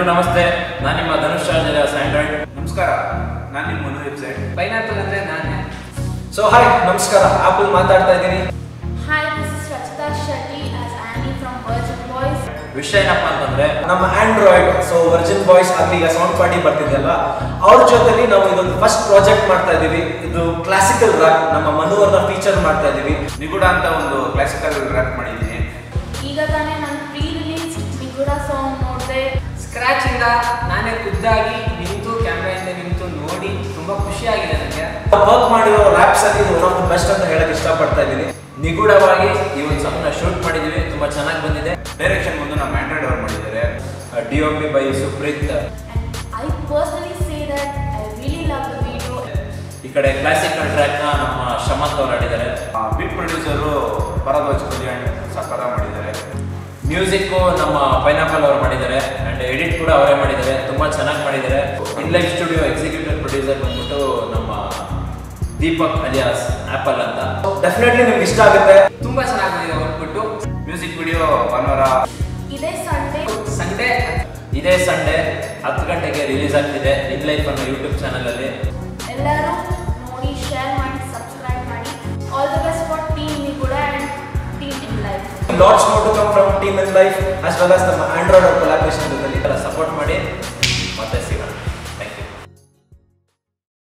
ನಮಸ್ತೆ ನಾನು ನಿಮ್ಮ ಧನುಷ್ ರಾಜ್ ಆಂಡ್ರಾಯ್ಡ್ ನಮಸ್ಕಾರ ನಾನು ನಿಮ್ಮ ಮನು ವೆಬ್ಸೈಟ್ ಪೈನಾಪಲ್ ಅಂದ್ರೆ ನಾನೇ ಸೊ ಹಾಯ್ ನಮಸ್ಕಾರ ಆಪಲ್ ಮಾತಾಡ್ತಾ ಇದ್ದೀನಿ Hi, this is Rachita Shetty as Annie from Virgin Boys. ವಿಷಯ ಏನಪ್ಪ ಅಂತಂದ್ರೆ ನಮ್ಮ ಆಂಡ್ರಾಯ್ಡ್ ಸೊ ವರ್ಜಿನ್ ಬಾಯ್ಸ್ ಆಗ್ಲಿ ಈಗ ಸೌಂಡ್ ಪಾರ್ಟಿ ಬರ್ತಿದೆಯಲ್ಲ ಅವ್ರ ಜೊತೆಲಿ ನಾವು ಇದೊಂದು ಫಸ್ಟ್ ಪ್ರಾಜೆಕ್ಟ್ ಮಾಡ್ತಾ ಇದೀವಿ ಇದು ಕ್ಲಾಸಿಕಲ್ ರಾಕ್ ನಮ್ಮ ಮನುವರ್ನ ಫೀಚರ್ ಮಾಡ್ತಾ ಇದೀವಿ ನಿಗೂಢ ಅಂತ ಒಂದು ಕ್ಲಾಸಿಕಲ್ ರ್ಯಾಪ್ ಮಾಡಿದ್ದೀನಿ ಈಗ ತಾನೇ ನಾನು ಪ್ರೀ ರಿಲೀಸ್ ನಿಗೂಢ ಸಾಂಗ್ ನೋಡಿದೆ ಸ್ಕ್ರಾಚ್ ಇಂದ ನಾನೇ ಖುದ್ದಾಗಿ ನಿಂತು ಕ್ಯಾಮ್ರಾಯಿಂದ ನಿಂತು ನೋಡಿ ತುಂಬಾ ಖುಷಿಯಾಗಿದೆ ನನಗೆ ವರ್ಕ್ ಮಾಡಿರೋ ರ್ಯಾಪ್ಸ್ ಅಲ್ಲಿ ಒನ್ ಆಫ್ ದ ಬೆಸ್ಟ್ ಅಂತ ಹೇಳಕ್ ಇಷ್ಟಪಡ್ತಾ ಇದ್ದೀನಿ ನಿಗೂಢವಾಗಿ ಈ ಒಂದು ಸಾಂಗ್ನ ಶೂಟ್ ಮಾಡಿದೀವಿ ತುಂಬಾ ಚೆನ್ನಾಗಿ ಬಂದಿದೆ ಡೈರೆಕ್ಷನ್ ಬಂದು ನಮ್ಮ ಆಂಡ್ರಾಯ್ಡ್ ಅವ್ರು ಮಾಡಿದ್ದಾರೆ D O P by Supreeth and I personally say that I really love the video. ಈ ಕಡೆ ಕ್ಲಾಸಿಕಲ್ ಟ್ರ್ಯಾಕ್ ನ ನಮ್ಮ ಶಮಂತ್ ಅವ್ರು ಆಡಿದ್ದಾರೆ ಬಿಗ್ ಪ್ರೊಡ್ಯೂಸರು ಭರದ್ವಾಜ್ ಕಲ್ಯಾಣ್ ಸಕ್ಕರ ಮಾಡಿದ್ದಾರೆ ಮ್ಯೂಸಿಕ್ ನಮ್ಮ ಪೈನಾಪಲ್ ಅವರು ಮಾಡಿದ್ದಾರೆ ಅಂಡ್ ಎಡಿಟ್ ಕೂಡ ಅವರೇ ಮಾಡಿದ್ದಾರೆ ತುಂಬಾ ಚೆನ್ನಾಗಿ ಮಾಡಿದ್ದಾರೆ ಇನ್ಲೈಫ್ ಸ್ಟುಡಿಯೋ ಎಕ್ಸಿಕ್ಯೂಟಿವ್ ಪ್ರೊಡ್ಯೂಸರ್ ಬಂದ್ಬಿಟ್ಟು ನಮ್ಮ ದೀಪಕ್ ಅಲಿಯಾಸ್ ಆಪಲ್ ಅಂತ ಡೆಫಿನೆಟ್ಲಿ ನಿಮ್ಗೆ ಇಷ್ಟ ಆಗುತ್ತೆ ತುಂಬಾ ಚೆನ್ನಾಗಿ ಬಂದಿದೆ ಔಟ್ಪುಟ್ಟು ಮ್ಯೂಸಿಕ್ ವಿಡಿಯೋ ಭಾನುವಾರ ಇದೇ ಸಂಡೇ ಸಂಡೇ ಇದೇ ಸಂಡೇ ಹತ್ತು ಗಂಟೆಗೆ ರಿಲೀಸ್ ಆಗ್ತಿದೆ ಇನ್ ಲೈಫ್ ಅನ್ನೋ ಯೂಟ್ಯೂಬ್ ಚಾನಲ್ ಅಲ್ಲಿ ಎಲ್ಲರೂ ನೋಡಿ ಶೇರ್ ಮಾಡಿ ಸಬ್ಸ್ಕ್ರೈಬ್ ಮಾಡಿ all the best for team Nigooda and team In Life lots more to come from team In Life as well as ನಮ್ಮ ಆಂಡ್ರಾಯ್ಡ್ ಕೊಲಾಬ್ರೇಷನ್ ಜೊತೆಲಿ ಸಪೋರ್ಟ್